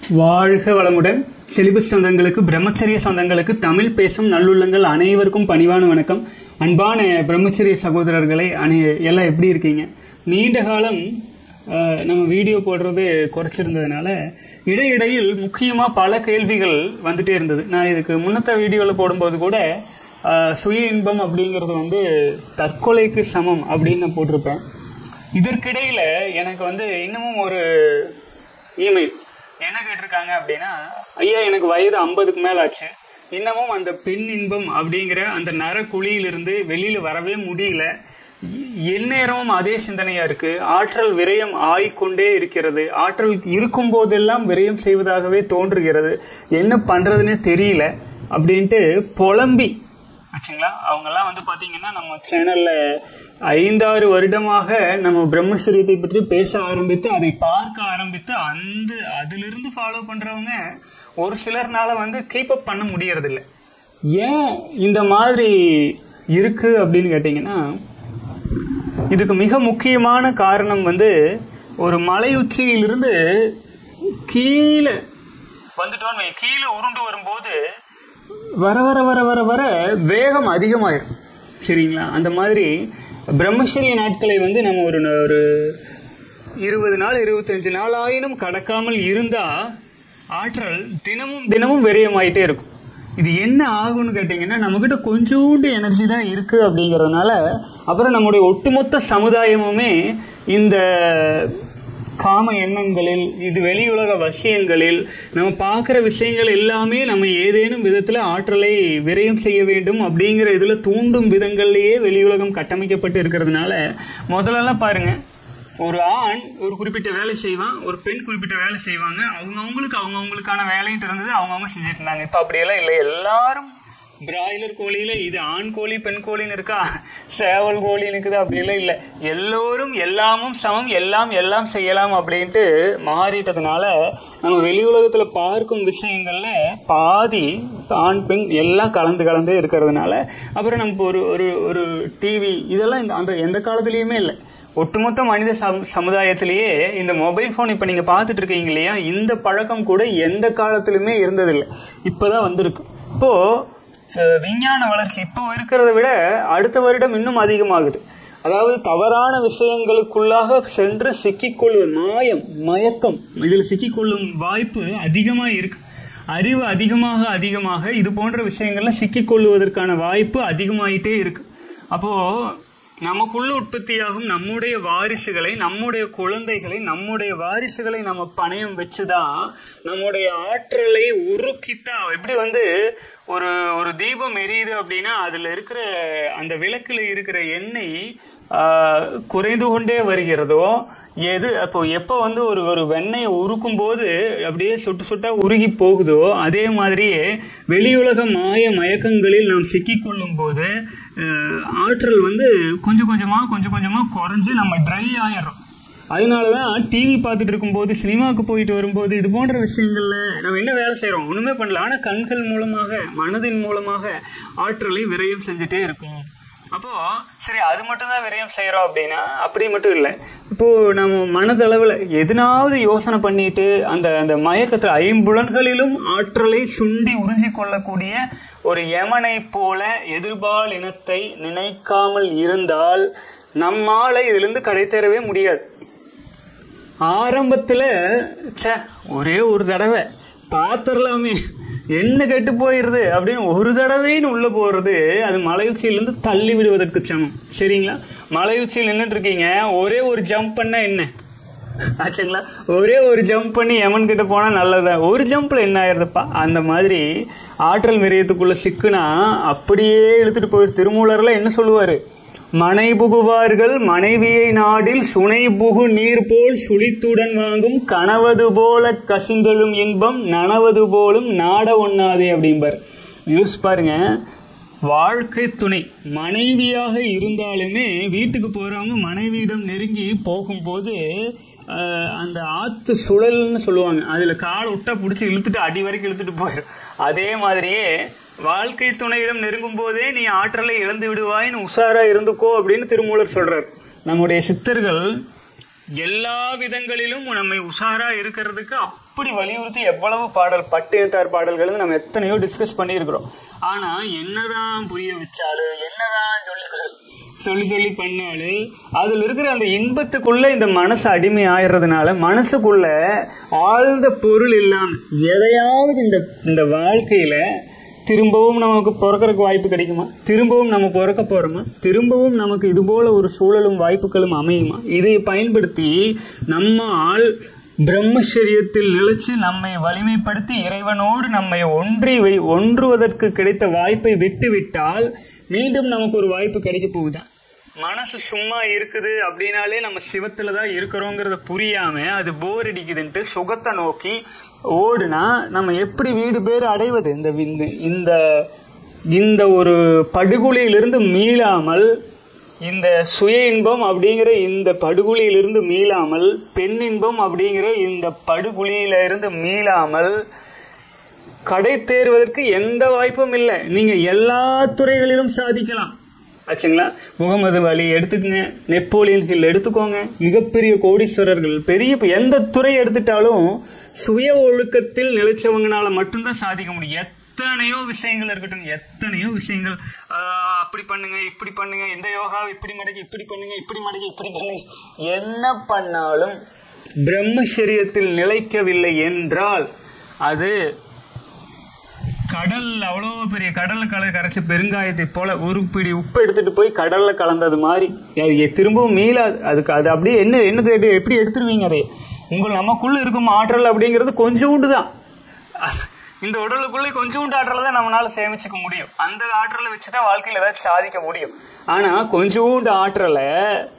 வாழ்க வளமுடன் செலிபஸ் சொந்தங்களுக்கு பிரம்மச்சரிய சொந்தங்களுக்கு தமிழ் பேசும் நல்லுள்ளங்கள் அனைவருக்கும் பணிவான வணக்கம் அன்பான பிரம்மச்சரிய சகோதரர்களை அனை எல்லாம் எப்படி இருக்கீங்க நீண்ட காலம் அஹ், நம்ம வீடியோ போடுறது குறைச்சிருந்ததுனால இடையிடையில் முக்கியமாக பல கேள்விகள் வந்துட்டே இருந்தது நான் இதுக்கு முன்னத்த வீடியோவில் போடும்போது கூட அஹ், சுய இன்பம் அப்படிங்கிறது வந்து தற்கொலைக்கு சமம் அப்படின்னு நான் போட்டிருப்பேன் இதற்கிடையில எனக்கு வந்து இன்னமும் ஒரு இமெயில் என்ன கேட்டிருக்காங்க அப்படின்னா ஐயா எனக்கு வயது ஐம்பதுக்கு மேல ஆச்சு இன்னமும் அந்த பெண் இன்பம் அப்படிங்கிற அந்த நரக்குழியிலிருந்து வெளியில வரவே முடியல எந்நேரமும் அதே சிந்தனையா இருக்கு ஆற்றல் விரயம் ஆயிக்கொண்டே இருக்கிறது ஆற்றல் இருக்கும் போதெல்லாம் விரயம் செய்வதாகவே தோன்றுகிறது என்ன பண்றதுன்னே தெரியல அப்படின்ட்டு புலம்பி ஆச்சுங்களா அவங்கெல்லாம் வந்து பாத்தீங்கன்னா நம்ம சேனல்ல ஐந்தாறு வருடமாக நம்ம பிரம்மச்சரியத்தை பற்றி பேச ஆரம்பித்து அதை பார்க்க ஆரம்பித்து அந்த அதிலிருந்து ஃபாலோ பண்றவங்க ஒரு சிலர்னால வந்து கீப் அப் பண்ண முடியறதில்ல ஏன் இந்த மாதிரி இருக்கு அப்படின்னு கேட்டிங்கன்னா இதுக்கு மிக முக்கியமான காரணம் வந்து ஒரு மலை உச்சியிலிருந்து கீழே வந்துட்டோன்னு வை, கீழே உருண்டு வரும்போது வர வர வர வர வர வேகம் அதிகமாயிரும் சரிங்களா அந்த மாதிரி பிரம்மச்சரிய நாட்களை வந்து நம்ம ஒரு ஒரு இருபது நாள் இருபத்தஞ்சு நாள் ஆயினும் கடக்காமல் இருந்தா ஆற்றல் தினமும் தினமும் விரயமாயிட்டே இருக்கும் இது என்ன ஆகும்னு கேட்டிங்கன்னா நம்மக்கிட்ட கொஞ்சோண்டு எனர்ஜி தான் இருக்கு அப்படிங்கிறதுனால அப்புறம் நம்முடைய ஒட்டுமொத்த சமுதாயமுமே இந்த காம எண்ணங்களில் இது வெளியுலக வசியங்களில் நம்ம பார்க்குற விஷயங்கள் எல்லாமே நம்ம ஏதேனும் விதத்தில் ஆற்றலை விரயம் செய்ய வேண்டும் அப்படிங்கிற இதில் தூண்டும் விதங்கள்லேயே வெளியுலகம் கட்டமைக்கப்பட்டு இருக்கிறதுனால முதல்லலாம் பாருங்க ஒரு ஆண் ஒரு குறிப்பிட்ட வேலை செய்வான் ஒரு பெண் குறிப்பிட்ட வேலை செய்வாங்க அவங்க அவங்களுக்கு அவங்க அவங்களுக்கான வேலைன்ட்டு இருந்தது அவங்க அவங்க செஞ்சுட்டு இருந்தாங்க இப்போ அப்படியெல்லாம் இல்லை எல்லாரும் பிராய்லர் கோழியில இது ஆண் கோழி பெண் கோழின்னு இருக்கா சேவல் கோழின்னு இருக்குது அப்படியெல்லாம் இல்லை எல்லோரும் எல்லாமும் சமம் எல்லாம் எல்லாம் செய்யலாம் அப்படின்ட்டு மாறிட்டதுனால நம்ம வெளி உலகத்துல பார்க்கும் விஷயங்கள்ல பாதி ஆண் பெண் எல்லாம் கலந்து கலந்து இருக்கிறதுனால அப்புறம் நமக்கு ஒரு ஒரு ஒரு டிவி இதெல்லாம் இந்த அந்த எந்த காலத்துலயுமே இல்லை ஒட்டுமொத்த மனித சம சமுதாயத்திலேயே இந்த மொபைல் ஃபோன் இப்போ நீங்கள் பார்த்துட்டு இருக்கீங்க இல்லையா இந்த பழக்கம் கூட எந்த காலத்திலுமே இருந்ததில்லை இப்போதான் வந்திருக்கு இப்போது ச- விஞ்ஞான வளர்ச்சி இப்போ இருக்கிறத விட அடுத்த வருடம் இன்னும் அதிகமாகுது அதாவது தவறான விஷயங்களுக்குள்ளாக சென்று சிக்கிக்கொள்வது மாயம் மயக்கம் இதில் சிக்கிக்கொள்ளும் வாய்ப்பு அதிகமாக இருக்கு அறிவு அதிகமாக அதிகமாக இது போன்ற விஷயங்கள்ல சிக்கிக்கொள்வதற்கான வாய்ப்பு அதிகமாயிட்டே இருக்கு அப்போ நமக்குள்ள உற்பத்தியாகும் நம்முடைய வாரிசுகளை நம்முடைய குழந்தைகளை நம்முடைய வாரிசுகளை நம்ம பணயம் வச்சுதான் நம்முடைய ஆற்றலை உருக்கித்தான் எப்படி வந்து ஒரு ஒரு தீபம் எரியுது அப்படின்னா அதுல இருக்கிற அந்த விளக்குல இருக்கிற எண்ணெய் ஆஹ், குறைந்து கொண்டே வருகிறதோ எது அப்போ எப்போ வந்து ஒரு ஒரு வெண்ணெயை உருக்கும் போது அப்படியே சுட்டு சுட்டா உருகி போகுதோ அதே மாதிரியே வெளியுலக மாய மயக்கங்களில் நாம் சிக்கிக்கொள்ளும் போது அஹ், ஆற்றல் வந்து கொஞ்சம் கொஞ்சமாக கொஞ்சம் கொஞ்சமாக குறைஞ்சு நம்ம ட்ரை ஆயிடுறோம் அதனால தான் டிவி பார்த்துட்டு இருக்கும்போது சினிமாவுக்கு போயிட்டு வரும்போது இது போன்ற விஷயங்கள்ல நம்ம என்ன வேலை செய்கிறோம் ஒன்றுமே பண்ணல ஆனால் கண்கள் மூலமாக மனதின் மூலமாக ஆற்றலை விரயம் செஞ்சுட்டே இருக்கும் அப்போ சரி அது மட்டும் தான் விரயம் செய்கிறோம் அப்படின்னா அப்படி மட்டும் இல்லை இப்போ நம்ம மனதளவில் எதனாவது யோசனை பண்ணிட்டு அந்த அந்த மயக்கத்தில் ஐம்புலன்களிலும் ஆற்றலை சுண்டி உறிஞ்சி கொள்ளக்கூடிய ஒரு யமனை போல எதிர்பால் இனத்தை நினைக்காமல் இருந்தால் நம்மால இதிலிருந்து கடை தேரவே முடியாது ஆரம்பத்துல ச்சே ஒரே ஒரு தடவை பாத்திரலாமே என்ன கெட்டு போயிடுது அப்படின்னு ஒரு தடவைன்னு உள்ள போறது அது மலை உச்சியிலிருந்து தள்ளி விடுவதற்கு சமம் சரிங்களா மலை உச்சியில் நின்றுட்டு இருக்கீங்க ஒரே ஒரு ஜம்ப் பண்ணா என்ன ஆச்சுங்களா ஒரே ஒரு ஜம்ப் பண்ணி எமன் கிட்ட போனா நல்லதா ஒரு ஜம்ப்ல என்ன ஆயிருதுப்பா அந்த மாதிரி ஆற்றல் விரயத்துக்குள்ள சிக்குனா அப்படியே இழுத்துட்டு போயிரு திருமூலர்ல என்ன சொல்லுவாரு மனை புகுவார்கள் மனைவியை நாடில் சுனை புகு நீர் போல் சுழித்துடன் வாங்கும் கனவது போல கசிந்தெழும் இன்பம் நனவது போலும் நாட ஒண்ணாதே அப்படிம்பார் யூஸ் பாருங்க வாழ்க்கை துணை மனைவியாக இருந்தாலுமே வீட்டுக்கு போறவங்க மனைவியிடம் நெருங்கி போகும்போது ஆஹ், அந்த ஆத்து சுழல்னு சொல்லுவாங்க அதுல கால் விட்டா பிடிச்சி இழுத்துட்டு அடி வரைக்கும் இழுத்துட்டு போயிடும் அதே மாதிரியே வாழ்க்கை துணையிடம் நெருங்கும் போதே நீ ஆற்றலை இழந்து விடுவாய்னு உஷாரா இருந்துக்கோ அப்படின்னு திருமூலர் சொல்றார் நம்முடைய சித்தர்கள் எல்லா விதங்களிலும் நம்மை உஷாரா இருக்கிறதுக்கு அப்படி வலியுறுத்தி எவ்வளவு பாடல் பட்டினத்தார் பாடல்கள் நம்ம எத்தனையோ டிஸ்கஸ் பண்ணியிருக்கிறோம் ஆனா என்னதான் புரிய வச்சாலும் என்னதான் சொல்லி சொல்லி சொல்லி பண்ணாலும் அதுல இருக்கிற அந்த இன்பத்துக்குள்ள இந்த மனசு அடிமை ஆயிடுறதுனால மனசுக்குள்ள ஆழ்ந்த பொருள் இல்லாம எதையாவது இந்த இந்த வாழ்க்கையில திரும்பவும் நமக்கு பிறக்கறதுக்கு வாய்ப்பு கிடைக்குமா திரும்பவும் நம்ம பிறக்க போறோமா திரும்பவும் நமக்கு இது போல ஒரு சூழலும் வாய்ப்புகளும் அமையுமா இதை பயன்படுத்தி நம்மால் பிரம்மச்சரியத்தில் நிலைச்சு நம்மை வலிமைப்படுத்தி இறைவனோடு நம்மை ஒன்றி வை ஒன்றுவதற்கு கிடைத்த வாய்ப்பை விட்டுவிட்டால் மீண்டும் நமக்கு ஒரு வாய்ப்பு கிடைக்க போகுதா மனசு சும்மா இருக்குது அப்படின்னாலே நம்ம சிவத்துல தான் இருக்கிறோங்கிறத புரியாம அது போர் அடிக்குதுன்ட்டு சுகத்தை நோக்கி ஓடுனா நம்ம எப்படி வீடு பேர் அடைவது இந்த இந்த- இந்த இந்த ஒரு படுகொலையிலிருந்து மீளாமல் இந்த சுய இன்பம் அப்படிங்கிற இந்த படுகொலையிலிருந்து மீளாமல் பெண் இன்பம் அப்படிங்கிற இந்த படுகொலியில இருந்து மீளாமல் கடை தேர்வதற்கு எந்த வாய்ப்பும் இல்லை நீங்க எல்லா துறைகளிலும் சாதிக்கலாம் ஆச்சுங்களா முகமது அலி எடுத்துக்கங்க நெப்போலியன் ஹில் எடுத்துக்கோங்க மிகப்பெரிய கோடீஸ்வரர்கள் பெரிய எந்த துறை எடுத்துட்டாலும் சுய ஒழுக்கத்தில் நிலைச்சவங்கனால மட்டும்தான் சாதிக்க முடியும் எத்தனையோ விஷயங்கள் இருக்கட்டும் எத்தனையோ விஷயங்கள் ஆஹ், அப்படி பண்ணுங்க இப்படி பண்ணுங்க இந்த யோகா இப்படி மடக்கி இப்படி பண்ணுங்க இப்படி மடக்கி இப்படி பண்ணுங்க என்ன பண்ணாலும் பிரம்மச்சரியத்தில் நிலைக்கவில்லை என்றால் அது கடல் அவ்வளோ பெரிய கடல்ல கல கரைச்ச பெருங்காயத்தை போல ஒரு பிடி உப்பு எடுத்துட்டு போய் கடல்ல கலந்தது மாதிரி அது எ- திரும்பவும் மீளாது அதுக்கு அது அப்படியே என்ன என்ன தேடி எப்படி எடுத்துருவீங்க அதை உங்கள் நமக்குள்ள இருக்கும் ஆற்றல் அப்படிங்கிறது கொஞ்சோண்டு தான் இந்த உடலுக்குள்ளே கொஞ்சோண்டு ஆற்றலை தான் நம்மளால சேமிச்சுக்க முடியும் அந்த ஆற்றலை வச்சு தான் வாழ்க்கையில் ஏதாச்சும் சாதிக்க முடியும் ஆனா கொஞ்சோண்டு ஆற்றலை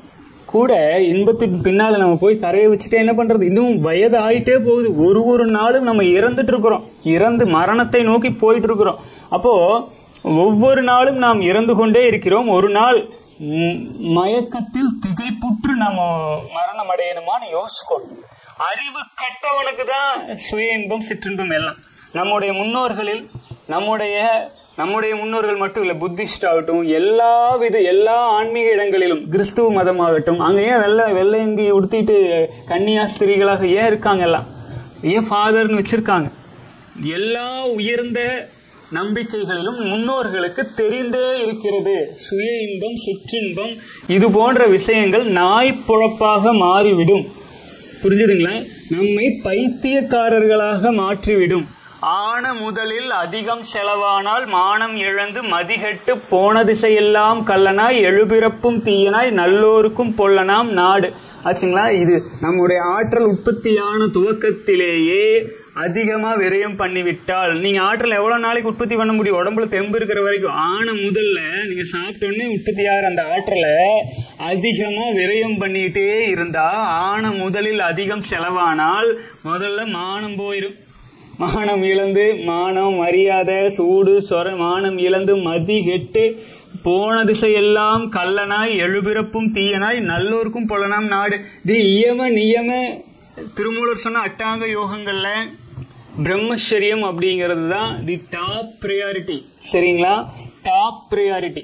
கூட இன்பத்தின் பின்னால நம்ம போய் தரையை வச்சுட்டு என்ன பண்றது இன்னும் வயது ஆயிட்டே போகுது ஒரு ஒரு நாளும் நம்ம இறந்துட்டு இருக்கிறோம் இறந்து மரணத்தை நோக்கி போயிட்டு இருக்கிறோம் அப்போ ஒவ்வொரு நாளும் நாம் இறந்து கொண்டே இருக்கிறோம் ஒரு நாள் ம், மயக்கத்தில் திகைப்புற்று நம்ம மரணம் அடையணுமான்னு யோசிக்கணும் அறிவு கெட்டவனுக்கு தான் சுய இன்பம் சிற்றின்பம் எல்லாம் நம்முடைய முன்னோர்களில் நம்முடைய நம்முடைய முன்னோர்கள் மட்டும் இல்லை புத்திஸ்ட் ஆகட்டும் எல்லா வித எல்லா ஆன்மீக இடங்களிலும் கிறிஸ்துவ மதமாகட்டும் அங்க ஏன் வெள்ளை வெள்ளையங்கி உடுத்திட்டு கன்னியாஸ்திரிகளாக ஏன் இருக்காங்க எல்லாம் ஏன் ஃபாதர்னு வச்சிருக்காங்க எல்லா உயர்ந்த நம்பிக்கைகளிலும் முன்னோர்களுக்கு தெரிந்தே இருக்கிறது சுய இன்பம் சிற்றின்பம் இது போன்ற விஷயங்கள் நாய் பொழப்பாக மாறிவிடும் புரிஞ்சுதுங்களா நம்மை பைத்தியக்காரர்களாக மாற்றிவிடும் ஆன முதலில் அதிகம் செலவானால் மானம் இழந்து மதிகெட்டு போன திசையெல்லாம் கல்லனாய் எழுபிறப்பும் தீயனாய் நல்லோருக்கும் பொல்லனாம் நாடு ஆச்சுங்களா இது நம்முடைய ஆற்றல் உற்பத்தியான துவக்கத்திலேயே அதிகமா விரயம் பண்ணிவிட்டால் நீங்க ஆற்றல் எவ்வளவு நாளைக்கு உற்பத்தி பண்ண முடியும் உடம்புல தெம்பு இருக்கிற வரைக்கும் ஆன முதல்ல நீங்க சாப்பிட்ட உடனே உற்பத்தி ஆகிற அந்த ஆற்றலை அதிகமா விரயம் பண்ணிட்டே இருந்தா ஆன முதலில் அதிகம் செலவானால் முதல்ல மானம் போயிடும் மானம் இழந்து மானம் மரியாதை சூடு சொர மானம் இழந்து மதி கெட்டு போன திசையெல்லாம் கள்ளனாய் எழுபிறப்பும் தீயனாய் நல்லோருக்கும் பொலனாம் நாடு இது இயம நியம திருமூலர் சொன்ன அட்டாங்க யோகங்கள்ல பிரம்மச்சரியம் அப்படிங்கிறது தான் தி டாப் ப்ரையாரிட்டி சரிங்களா டாப் ப்ரையாரிட்டி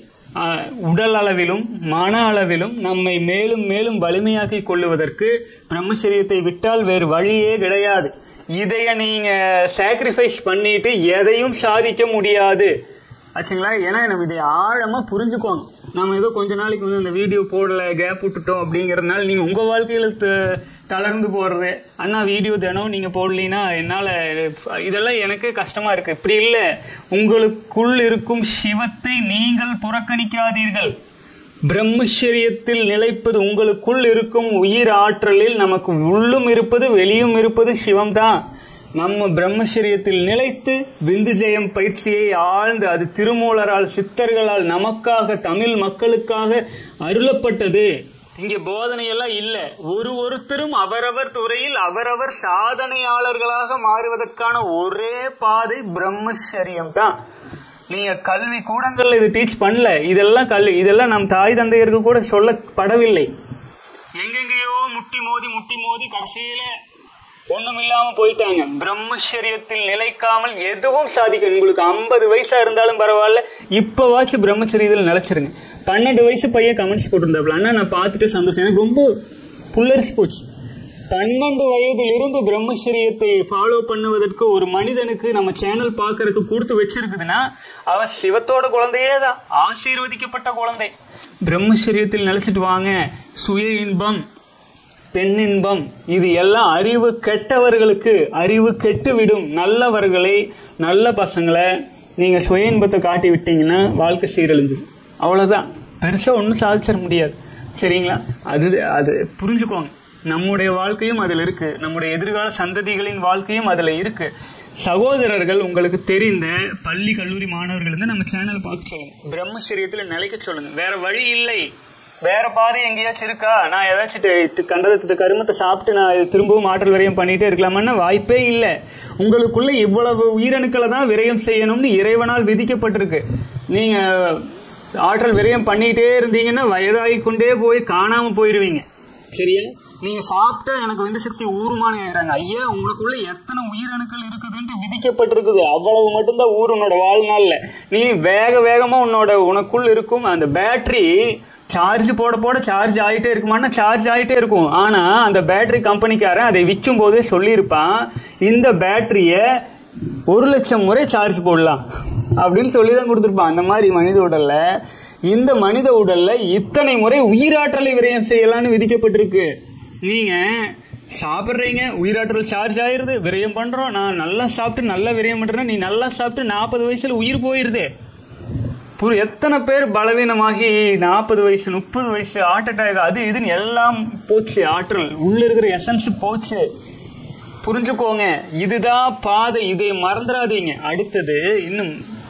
உடல் அளவிலும் மன அளவிலும் நம்மை மேலும் மேலும் வலிமையாக்கி கொள்ளுவதற்கு பிரம்மச்சரியத்தை விட்டால் வேறு வழியே கிடையாது இதைய நீங்க சாக்ரிஃபைஸ் பண்ணிட்டு எதையும் சாதிக்க முடியாது ஆச்சுங்களா ஏன்னா நம்ம இதை ஆழமா புரிஞ்சுக்கோங்க நம்ம ஏதோ கொஞ்ச நாளைக்கு வந்து அந்த வீடியோ போடல கேப் விட்டுட்டோம் அப்படிங்கறதுனால நீங்க உங்க வாழ்க்கையில த- தளர்ந்து போறது அண்ணா வீடியோ தினம் நீங்க போடலினா என்னால இதெல்லாம் எனக்கு கஷ்டமா இருக்கு இப்படி இல்ல உங்களுக்குள் இருக்கும் சிவத்தை நீங்கள் புறக்கணிக்காதீர்கள் பிரம்மச்சரியத்தில் நிலைப்பது உங்களுக்குள் இருக்கும் உயிர் ஆற்றலில் நமக்கு உள்ளும் இருப்பது வெளியும் இருப்பது சிவம்தான் நம்ம பிரம்மச்சரியத்தில் நிலைத்து விந்து ஜெயம் பயிற்சியை ஆழ்ந்து அது திருமூலரால் சித்தர்களால் நமக்காக தமிழ் மக்களுக்காக அருளப்பட்டது இங்க போதனை எல்லாம் இல்ல ஒரு ஒருத்தரும் அவரவர் துறையில் அவரவர் சாதனையாளர்களாக மாறுவதற்கான ஒரே பாதை பிரம்மச்சரியம் தான் நீங்க கல்வி கூடங்கள்ல இது டீச் பண்ணல இதெல்லாம் கல்வி இதெல்லாம் நம் தாய் தந்தையருக்கு கூட சொல்லப்படவில்லை எங்கெங்கேயோ முட்டி மோதி முட்டி மோதி கடைசியில ஒண்ணும் இல்லாம போயிட்டாங்க பிரம்மச்சரியத்தில் நிலைக்காமல் எதுவும் சாதிக்க உங்களுக்கு ஐம்பது வயசா இருந்தாலும் பரவாயில்ல இப்பவாச்சும் பிரம்மச்சரியத்தில் நிலைச்சிருங்க பன்னெண்டு வயசு பையன் கமெண்ட்ஸ் போட்டிருந்தாப்புல அண்ணா நான் பார்த்துட்டு சந்தோஷம் எனக்கு ரொம்ப புல்லரிச்சு போச்சு பன்னெண்டு வயதிலிருந்து பிரம்மச்சரியத்தை ஃபாலோ பண்ணுவதற்கு ஒரு மனிதனுக்கு நம்ம சேனல் பார்க்கறதுக்கு கொடுத்து வச்சிருக்குதுன்னா அவன் சிவத்தோட குழந்தையே தான் ஆசீர்வதிக்கப்பட்ட குழந்தை பிரம்மச்சரியத்தில் நிலைச்சிட்டு வாங்க சுய இன்பம் பெண்ணின்பம் இது எல்லாம் அறிவு கெட்டவர்களுக்கு அறிவு கெட்டு விடும் நல்லவர்களை நல்ல பசங்களை நீங்க சுய இன்பத்தை காட்டி விட்டீங்கன்னா வாழ்க்கை சீரழிஞ்சிடும் அவ்வளவுதான் பெருசா ஒன்றும் சாதிச்சிட முடியாது சரிங்களா அது அது புரிஞ்சுக்கோங்க நம்முடைய வாழ்க்கையும் அதில் இருக்கு நம்முடைய எதிர்கால சந்ததிகளின் வாழ்க்கையும் அதில் இருக்கு சகோதரர்கள் உங்களுக்கு தெரிந்த பள்ளி கல்லூரி மாணவர்கள் வந்து நம்ம சேனல் பார்க்க சொல்லுங்க பிரம்மச்சரியத்தில் நிலைக்க சொல்லுங்க வேற வழி இல்லை வேற பாதை எங்கேயாச்சும் இருக்கா நான் ஏதாச்சும் கண்டதத்து கருமத்தை சாப்பிட்டு நான் இது திரும்பவும் ஆற்றல் விரயம் பண்ணிட்டே இருக்கலாமான்னா வாய்ப்பே இல்லை உங்களுக்குள்ள இவ்வளவு உயிரணுக்களை தான் விரயம் செய்யணும்னு இறைவனால் விதிக்கப்பட்டிருக்கு நீங்க ஆற்றல் விரயம் பண்ணிட்டே இருந்தீங்கன்னா வயதாகி கொண்டே போய் காணாம போயிருவீங்க சரியா நீங்க சாப்பிட்டா எனக்கு விந்து சக்தி ஊருமானு ஆயிடுறாங்க ஐயா உங்களுக்குள்ள எத்தனை உயிரணுக்கள் இருக்குதுன்ட்டு விதிக்கப்பட்டிருக்குது அவ்வளவு மட்டும்தான் ஊர் உன்னோட வாழ்நாள்ல நீ வேக வேகமா உன்னோட உனக்குள் இருக்கும் அந்த பேட்டரி சார்ஜ் போட போட சார்ஜ் ஆகிட்டே இருக்குமான்னா சார்ஜ் ஆகிட்டே இருக்கும் ஆனா அந்த பேட்டரி கம்பெனிக்காரன் அதை விற்கும் போதே சொல்லியிருப்பான் இந்த பேட்டரியை ஒரு லட்சம் முறை சார்ஜ் போடலாம் அப்படின்னு சொல்லி தான் கொடுத்துருப்பான் அந்த மாதிரி மனித உடல்ல இந்த மனித உடல்ல இத்தனை முறை உயிராற்றலை விரயம் செய்யலாம்னு விதிக்கப்பட்டிருக்கு நீங்க சாப்பிட்றீங்க உயிராற்றல் சார்ஜ் ஆயிருது விரயம் பண்றோம் நான் நல்லா சாப்பிட்டு நல்லா விரயம் பண்றேன் நீ நல்லா சாப்பிட்டு நாற்பது வயசுல உயிர் போயிருது புரி எத்தனை பேர் பலவீனமாகி நாற்பது வயசு முப்பது வயசு ஹார்ட் அட்டாக் அது இதுன்னு எல்லாம் போச்சு ஆற்றல் உள்ள இருக்கிற எசன்ஸ் போச்சு புரிஞ்சுக்கோங்க இதுதான் பாதை இதை மறந்துடாதீங்க அடுத்தது இன்னும்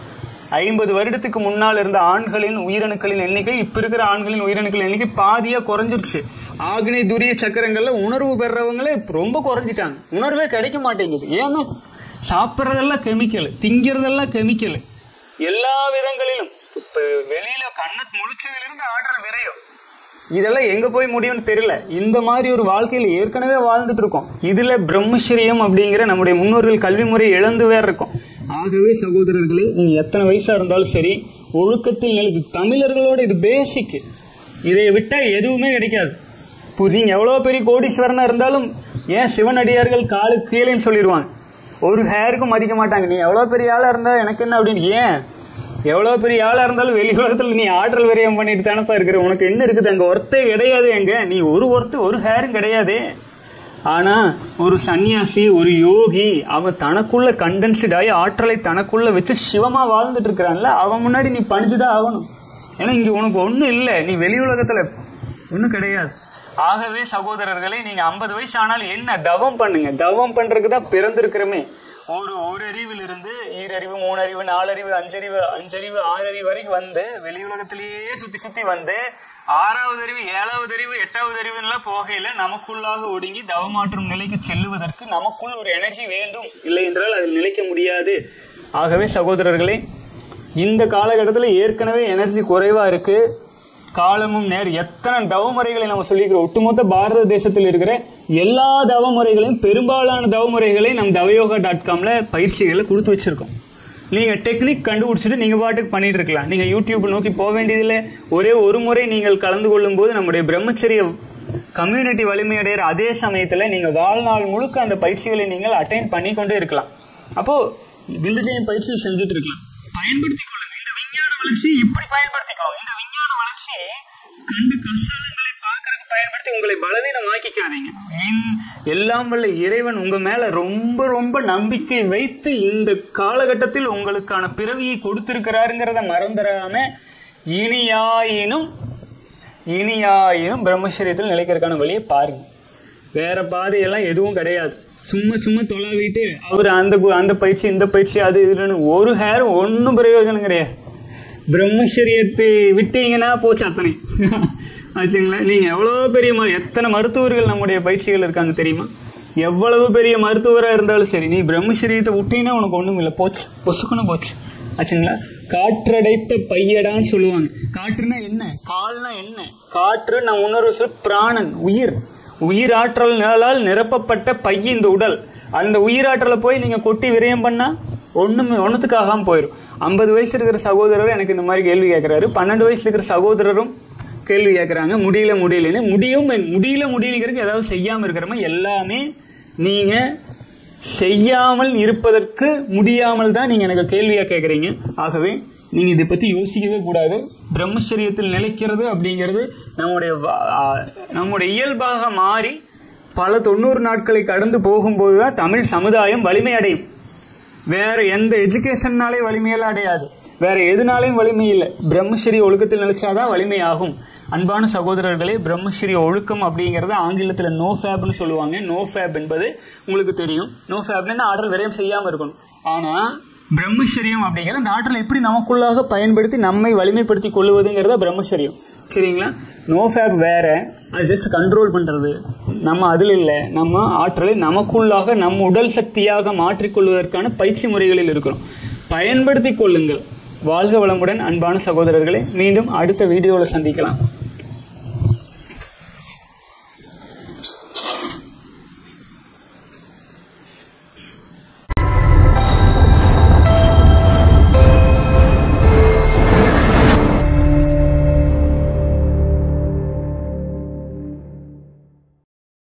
ஐம்பது வருடத்துக்கு முன்னால் இருந்த ஆண்களின் உயிரணுக்களின் எண்ணிக்கை இப்ப இருக்கிற ஆண்களின் உயிரணுக்களின் எண்ணிக்கை பாதியா குறைஞ்சிருச்சு ஆக்னி துரிய சக்கரங்கள்ல உணர்வு பெறவங்களே ரொம்ப குறைஞ்சிட்டாங்க உணர்வே கிடைக்க மாட்டேங்குது ஏன்னா சாப்பிட்றதெல்லாம் கெமிக்கல் திங்கிறதெல்லாம் கெமிக்கல் எல்லா விதங்களிலும் இப்ப வெளியில கண்ணு முழிச்சதுல இருந்து ஆர்டர் விரையும் இதெல்லாம் எங்க போய் முடியும்னு தெரியல இந்த மாதிரி ஒரு வாழ்க்கையில ஏற்கனவே வாழ்ந்துட்டு இருக்கோம் இதுல பிரம்மச்சரியம் அப்படிங்கிற நம்முடைய முன்னோர்கள் கல்வி முறை இழந்து வேற இருக்கும் ஆகவே சகோதரர்களே நீங்க எத்தனை வயசா இருந்தாலும் சரி ஒழுக்கத்தில் நிலை தமிழர்களோட இது பேசிக் இதை விட்டா எதுவுமே கிடைக்காது இப்போ நீங்க எவ்வளவு பெரிய கோடீஸ்வரனா இருந்தாலும் ஏன் சிவனடியார்கள் காலு கீழேன்னு சொல்லிடுவாங்க ஒரு ஹேருக்கும் மதிக்க மாட்டாங்க நீ எவ்வளவு பெரிய ஆளா இருந்தா எனக்கு என்ன அப்படின்னு ஏன் எவ்வளவு பெரிய ஆளா இருந்தாலும் வெளி உலகத்துல நீ ஆற்றல் விரயம் பண்ணிட்டு தானப்பா இருக்கிற உனக்கு என்ன இருக்குது அங்க ஒர்த்தே கிடையாது எங்க நீ ஒரு ஒர்த்து ஒரு ஹேரும் கிடையாது ஆனா ஒரு சன்னியாசி ஒரு யோகி அவன் தனக்குள்ள கண்டென்ஸ்ட் ஆகி ஆற்றலை தனக்குள்ள வச்சு சிவமா வாழ்ந்துட்டு இருக்கிறான்ல அவன் முன்னாடி நீ பணிஞ்சுதான் ஆகணும் ஏன்னா இங்க உனக்கு ஒண்ணும் இல்லை நீ வெளி உலகத்துல ஒண்ணும் கிடையாது ஆகவே சகோதரர்களே நீங்க ஐம்பது வயசு ஆனாலும் என்ன தவம் பண்ணுங்க தவம் பண்றதுக்கு தான் பிறந்திருக்கிறோமே ஒரு ஒரு அறிவில் இருந்து ஈரறிவு மூணறிவு நாலறிவு அஞ்சறிவு அஞ்சறிவு ஆறறிவு வரைக்கும் வந்து வெளி உலகத்திலேயே சுத்தி சுத்தி வந்து ஆறாவது அறிவு ஏழாவது அறிவு எட்டாவது அறிவுலாம் போகையில நமக்குள்ளாக ஒடுங்கி தவமாற்றும் நிலைக்கு செல்லுவதற்கு நமக்குள் ஒரு எனர்ஜி வேண்டும் இல்லை என்றால் அதில் நிலைக்க முடியாது ஆகவே சகோதரர்களே இந்த காலகட்டத்தில் ஏற்கனவே எனர்ஜி குறைவா இருக்கு காலமும் நேர் எத்தனை தவமுறைகளை நம்ம சொல்லிக்கிறோம் ஒட்டுமொத்த பாரத தேசத்தில் இருக்கிற எல்லா தவமுறைகளையும் பெரும்பாலான தவமுறைகளை நம்ம தவயோகா டாட் காம்ல பயிற்சிகளை கொடுத்து வச்சிருக்கோம் நீங்க டெக்னிக் கண்டுபிடிச்சிட்டு நீங்க பாட்டுக்கு பண்ணிட்டு இருக்கலாம் நீங்க யூடியூப் நோக்கி போக வேண்டியதில்லை ஒரே ஒரு முறை நீங்கள் கலந்து கொள்ளும் போது நம்முடைய பிரம்மச்சரிய கம்யூனிட்டி வலிமையடைகிற அதே சமயத்துல நீங்க வாழ்நாள் முழுக்க அந்த பயிற்சிகளை நீங்கள் அட்டைன் பண்ணி கொண்டே இருக்கலாம் அப்போ விந்துஜயம் பயிற்சி செஞ்சுட்டு இருக்கலாம் பயன்படுத்திக் கொள்ளுங்க இந்த விஞ்ஞான வளர்ச்சி இப்படி பயன்படுத்திக்கோங்க இந்த விஞ்ஞான வளர்ச்சி கண்டு கஷ்டங்களை பார்க்கறதுக்கு பயன்படுத்தி உங்களை பலவீனமாக்கிக்காதீங்க இன்- எல்லாம் வல்ல இறைவன் உங்க மேல ரொம்ப ரொம்ப நம்பிக்கை வைத்து இந்த காலகட்டத்தில் உங்களுக்கான பிறவியை கொடுத்திருக்கிறாருங்கிறத மறந்துடாம இனியாயினும் இனியாயினும் பிரம்மச்சரியத்தில் நிலைக்கிறதுக்கான வழியை பாருங்க வேற பாதையெல்லாம் எதுவும் கிடையாது சும்மா சும்மா தொலைவிட்டு அவர் அந்த கு- அந்த பயிற்சி இந்த பயிற்சி அது இதுன்னு ஒரு ஹேர் ஒன்றும் பிரயோஜனம் கிடையாது பிரம்மச்சரியத்தை விட்டீங்கன்னா போச்சு அத்தனை ஆச்சுங்களா நீங்க எவ்வளவு பெரிய ம- எத்தனை மருத்துவர்கள் நம்முடைய பயிற்சிகள் இருக்காங்க தெரியுமா எவ்வளவு பெரிய மருத்துவரா இருந்தாலும் சரி நீ பிரம்மச்சரியத்தை விட்டீங்கன்னா உனக்கு ஒண்ணும் இல்லை போச்சு பொசுக்குன்னு போச்சு ஆச்சுங்களா காற்றடைத்த பையடான்னு சொல்லுவாங்க காற்றுனா என்ன கால்னா என்ன காற்று நான் உணர்வு சொல் பிராணன் உயிர் உயிராற்றல் நிழலால் நிரப்பப்பட்ட பைய இந்த உடல் அந்த உயிராற்றலை போய் நீங்க கொட்டி விரயம் பண்ணா ஒண்ணுமே ஒண்ணுத்துக்காகாம போயிடும் ஐம்பது வயசு இருக்கிற சகோதரர் எனக்கு இந்த மாதிரி கேள்வி கேட்கிறாரு பன்னெண்டு வயசு இருக்கிற சகோதரரும் கேள்வி கேட்குறாங்க முடியல முடியலன்னு முடியும் முடியல முடியலங்கிறதுக்கு ஏதாவது செய்யாமல் இருக்கிறோமா எல்லாமே நீங்கள் செய்யாமல் இருப்பதற்கு முடியாமல் தான் நீங்கள் எனக்கு கேள்வியாக கேட்குறீங்க ஆகவே நீங்கள் இதை பற்றி யோசிக்கவே கூடாது பிரம்மச்சரியத்தில் நிலைக்கிறது அப்படிங்கிறது நம்முடைய வா- ஆ, நம்முடைய இயல்பாக மாறி பல தொண்ணூறு நாட்களை கடந்து போகும்போது தான் தமிழ் சமுதாயம் வலிமை அடையும் வேற எந்த எஜுகேஷன்னாலே வலிமையெல்லாம் அடையாது வேற எதுனாலையும் வலிமை இல்லை பிரம்மச்சரிய ஒழுக்கத்தில் நிலைச்சாதான் வலிமை ஆகும் அன்பான சகோதரர்களே பிரம்மச்சரிய ஒழுக்கம் அப்படிங்கறத ஆங்கிலத்தில் நோ ஃபேப்னு சொல்லுவாங்க நோ ஃபேப் என்பது உங்களுக்கு தெரியும் நோ ஃபேப்னா ஆற்றல் விரயம் செய்யாமல் இருக்கணும் ஆனா பிரம்மச்சரியம் அப்படிங்கிற அந்த ஆற்றலை எப்படி நமக்குள்ளாக பயன்படுத்தி நம்மை வலிமைப்படுத்தி கொள்வதுங்கிறத பிரம்மச்சரியம் சரிங்களா நோ ஃபேப் வேற அது ஜஸ்ட் கண்ட்ரோல் பண்றது நம்ம அதில் இல்லை நம்ம ஆற்றலை நமக்குள்ளாக நம் உடல் சக்தியாக மாற்றிக்கொள்வதற்கான பயிற்சி முறைகளில் இருக்கிறோம் பயன்படுத்தி கொள்ளுங்கள் வாழ்க வளமுடன் அன்பான சகோதரர்களே மீண்டும் அடுத்த வீடியோவில் சந்திக்கலாம்